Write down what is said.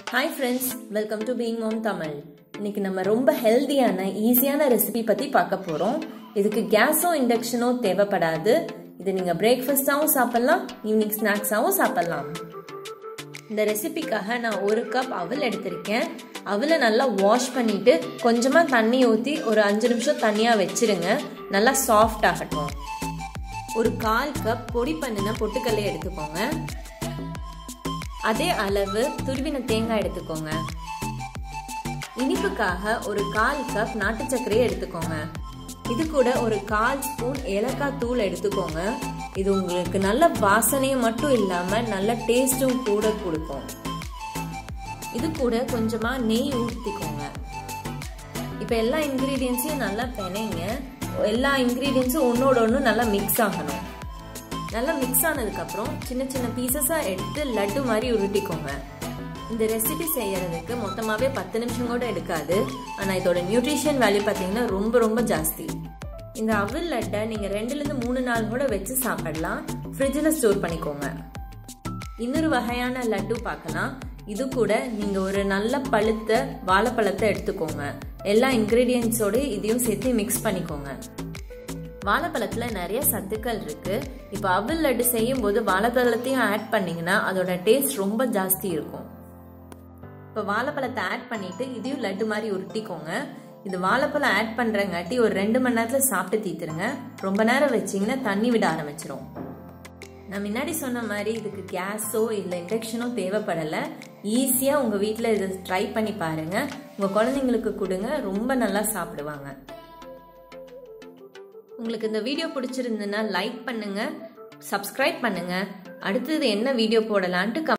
hi friends welcome to being mom Tamil இன்னைக்கு நம்ம ரொம்ப ஹெல்தியான ஈஸியான ரெசிபி பற்றி பார்க்க போகிறோம் இதுக்கு கேஸோ இண்டக்ஷனோ தேவைப்படாது இது நீங்கள் பிரேக்ஃபாஸ்டாகவும் சாப்பிட்லாம் ஈவினிங் ஸ்நாக்ஸாகவும் சாப்பிட்லாம் இந்த ரெசிபிக்காக நான் ஒரு கப் அவல் எடுத்திருக்கேன் அவலை நல்லா வாஷ் பண்ணிட்டு கொஞ்சமாக தண்ணி ஊற்றி ஒரு அஞ்சு நிமிஷம் தனியாக வச்சிருங்க நல்லா சாஃப்ட் ஆகட்டும் ஒரு கால் கப் பொடி பண்ணின பொட்டுக்கல்லை எடுத்துக்கோங்க அதே அளவு துருவின தேங்காய் எடுத்துக்கோங்க இனிப்புக்காக ஒரு கால் கப் நாட்டு சர்க்கரையை எடுத்துக்கோங்க இது கூட ஒரு கால் ஸ்பூன் ஏலக்காய் தூள் எடுத்துக்கோங்க இது உங்களுக்கு நல்ல வாசனையும் மட்டும் இல்லாம நல்ல டேஸ்டும் கூட கொடுக்கும் இது கூட கொஞ்சமா நெய் ஊற்றிக்கோங்க இப்போ எல்லா இன்க்ரீடியன்ஸையும் நல்லா பிணைங்க எல்லா இன்க்ரீடியன்ஸும் ஒன்னோட ஒன்று நல்லா மிக்ஸ் ஆகணும் நல்லா மிக்ஸ் ஆனதுக்கப்புறம் சின்ன சின்ன பீசஸாக எடுத்து லட்டு மாதிரி உருட்டிக்கோங்க இந்த ரெசிபி செய்யறதுக்கு மொத்தமாகவே பத்து நிமிஷம் கூட எடுக்காது ஆனால் இதோட நியூட்ரிஷன் வேல்யூ பார்த்தீங்கன்னா ரொம்ப ரொம்ப ஜாஸ்தி இந்த அவல் லட்டை நீங்கள் ரெண்டுலேருந்து மூணு நாள் கூட வச்சு சாப்பிடலாம் ஃப்ரிட்ஜில் ஸ்டோர் பண்ணிக்கோங்க இன்னொரு வகையான லட்டு பார்க்கலாம் இது கூட நீங்கள் ஒரு நல்ல பழுத்த வாழைப்பழத்தை எடுத்துக்கோங்க எல்லா இன்க்ரீடியன்ஸோடு இதையும் சேர்த்து மிக்ஸ் பண்ணிக்கோங்க வாழைப்பழத்தில் நிறைய சத்துக்கள் இருக்கு இப்போ அவல் லட்டு செய்யும் போது வாழைப்பழத்தையும் ஆட் பண்ணீங்கன்னா அதோட டேஸ்ட் ரொம்ப ஜாஸ்தி இருக்கும் இப்போ வாழைப்பழத்தை ஆட் பண்ணிட்டு இதையும் லட்டு மாதிரி உருட்டிக்கோங்க இது வாழைப்பழம் ஆட் பண்ணுறங்காட்டி ஒரு ரெண்டு மணி நேரத்தில் சாப்பிட்டு தீத்துருங்க ரொம்ப நேரம் வச்சிங்கன்னா தண்ணி விட ஆரம்பிச்சிரும் நான் முன்னாடி சொன்ன மாதிரி இதுக்கு கேஸோ இல்லை இண்டக்ஷனோ தேவைப்படலை ஈஸியாக உங்கள் வீட்டில் இதை ட்ரை பண்ணி பாருங்கள் உங்கள் குழந்தைங்களுக்கு கொடுங்க ரொம்ப நல்லா சாப்பிடுவாங்க உங்களுக்கு இந்த வீடியோ பிடிச்சிருந்துன்னா லைக் பண்ணுங்க சப்ஸ்கிரைப் பண்ணுங்க அடுத்தது என்ன வீடியோ போடலான்ட்டு